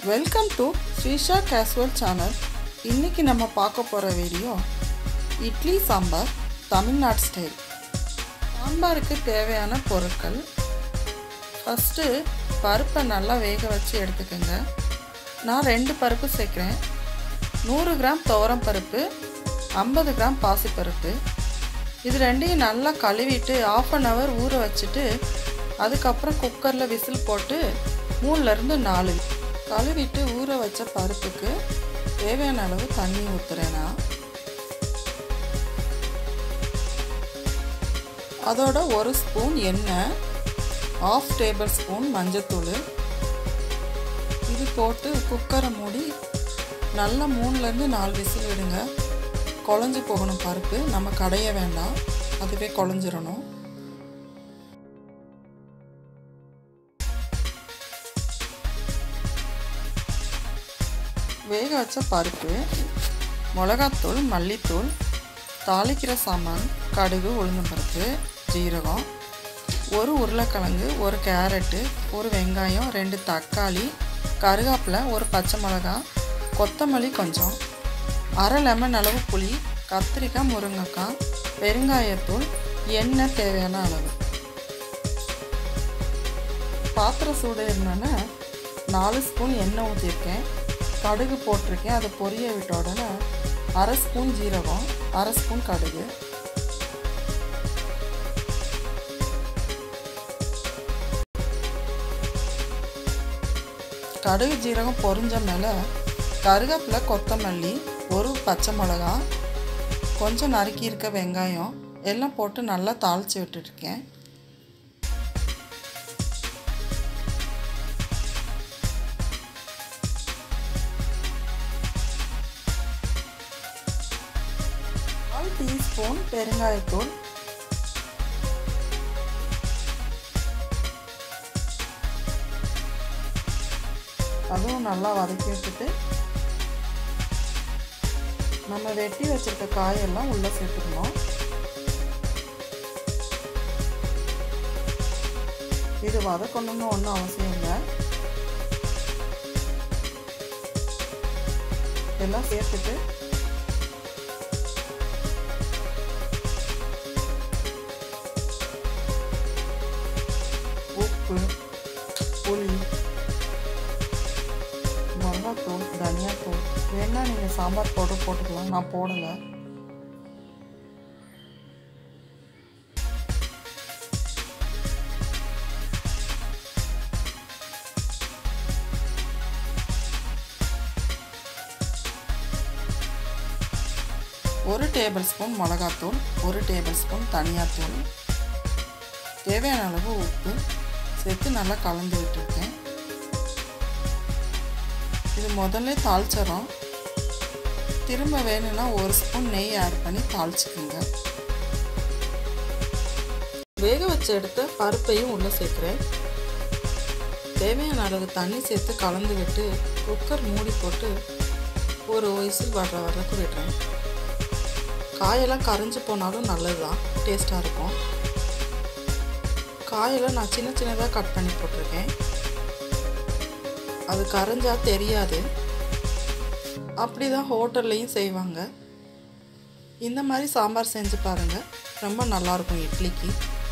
welcome to Srisha casual channel இன்றைக்கி நம்ம பார்க்க போகிற வீடியோ இட்லி சாம்பார் தமிழ்நாடு ஸ்டைல் சாம்பாருக்கு தேவையான பொருட்கள் ஃபஸ்ட்டு பருப்பை நல்லா வேக வச்சு எடுத்துக்கோங்க நான் ரெண்டு பருப்பு சேர்க்குறேன் நூறு கிராம் துவரம் பருப்பு ஐம்பது கிராம் பாசிப்பருப்பு இது ரெண்டையும் நல்லா கழுவிட்டு ஆஃப் அன் ஹவர் ஊற வச்சுட்டு அதுக்கப்புறம் குக்கரில் விசில் போட்டு மூணுலேருந்து நாலு கழுவிட்டு ஊற வச்ச பருப்புக்கு தேவையான அளவு தண்ணி ஊற்றுறேன் நான் அதோட ஒரு ஸ்பூன் எண்ணெய் ஆஃப் டேபிள் ஸ்பூன் மஞ்சத்தூள் இது போட்டு குக்கரை மூடி நல்லா மூணுலேருந்து நாலு விசில் விடுங்க குழஞ்சி போகணும் பருப்பு நம்ம கடைய வேண்டாம் அதுவே குழஞ்சிடணும் வேக வச்ச பருப்பு மிளகாத்தூள் மல்லித்தூள் தாளிக்கிற சாமான் கடுகு உளுந்தம்பருப்பு ஜீரகம் ஒரு உருளைக்கிழங்கு ஒரு கேரட்டு ஒரு வெங்காயம் ரெண்டு தக்காளி கருகாப்பில் ஒரு பச்சை மிளகா கொத்தமல்லி கொஞ்சம் அரை லெமன் அளவு புளி கத்திரிக்காய் முருங்கைக்காய் பெருங்காயத்தூள் எண்ணெய் தேவையான அளவு பாத்திரம் சூடு இருந்தோன்னே நாலு ஸ்பூன் எண்ணெய் ஊற்றிருக்கேன் கடுகு போட்டிருக்கேன் அதை பொரிய விட்ட உடனே அரை ஸ்பூன் ஜீரகம் அரை ஸ்பூன் கடுகு கடுகு ஜீரகம் பொரிஞ்ச மேலே கருவேப்பிலை கொத்தமல்லி ஒரு பச்சை மிளகா கொஞ்சம் நறுக்கி இருக்க வெங்காயம் எல்லாம் போட்டு நல்லா தாளித்து விட்டுருக்கேன் கால் டீஸ்பூன் பெருங்காயத்தூள் அதுவும் நல்லா வதக்கி விட்டுட்டு நம்ம வெட்டி வச்சிருக்க காயெல்லாம் உள்ளே சேர்த்துக்கணும் இது வதக்கணும்னு ஒன்றும் அவசியம் இல்லை எல்லாம் சேர்த்துட்டு உப்பு புளி மிளகாத்தூள் தனியாத்தூள் வேணால் நீங்கள் சாம்பார் பவுடர் போட்டுக்கலாம் நான் போடலை ஒரு டேபிள் ஸ்பூன் மிளகாத்தூள் ஒரு டேபிள் ஸ்பூன் தனியாத்தூள் தேவையான அளவு உப்பு சேர்த்து நல்லா கலந்து விட்டுருக்கேன் இது முதல்ல தாளிச்சிடும் திரும்ப வேணும்னா ஒரு ஸ்பூன் நெய் ஆட் பண்ணி தாளிச்சுக்குங்க வேக வச்சு எடுத்த பருப்பையும் உள்ளே சேர்க்குறேன் தேவையான அளவு தண்ணி சேர்த்து கலந்து விட்டு குக்கர் மூடி போட்டு ஒரு விசில் வர்ற வரைக்கும் விடுறேன் காயெல்லாம் கரைஞ்சி போனாலும் நல்லது தான் டேஸ்ட்டாக இருக்கும் காயெல்லாம் நான் சின்ன சின்னதாக கட் பண்ணி போட்டிருக்கேன் அது கரைஞ்சா தெரியாது அப்படி தான் ஹோட்டல்லையும் செய்வாங்க இந்த மாதிரி சாம்பார் செஞ்சு பாருங்கள் ரொம்ப நல்லாயிருக்கும் இட்லிக்கு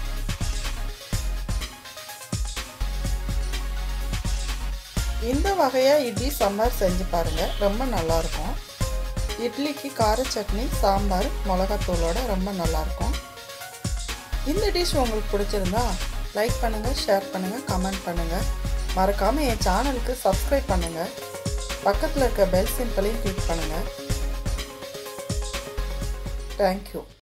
இந்த வகையாக இட்லி சாம்பார் செஞ்சு பாருங்கள் ரொம்ப நல்லாயிருக்கும் இட்லிக்கு கார சட்னி சாம்பார் மிளகாத்தூளோட ரொம்ப நல்லாயிருக்கும் இந்த டிஷ் உங்களுக்கு பிடிச்சிருந்தா லைக் பண்ணுங்கள் ஷேர் பண்ணுங்கள் கமெண்ட் பண்ணுங்கள் மறக்காமல் என் சேனலுக்கு சப்ஸ்கிரைப் பண்ணுங்கள் பக்கத்தில் இருக்க பெல் சிம்பிளையும் கிளிக் பண்ணுங்கள் தேங்க்யூ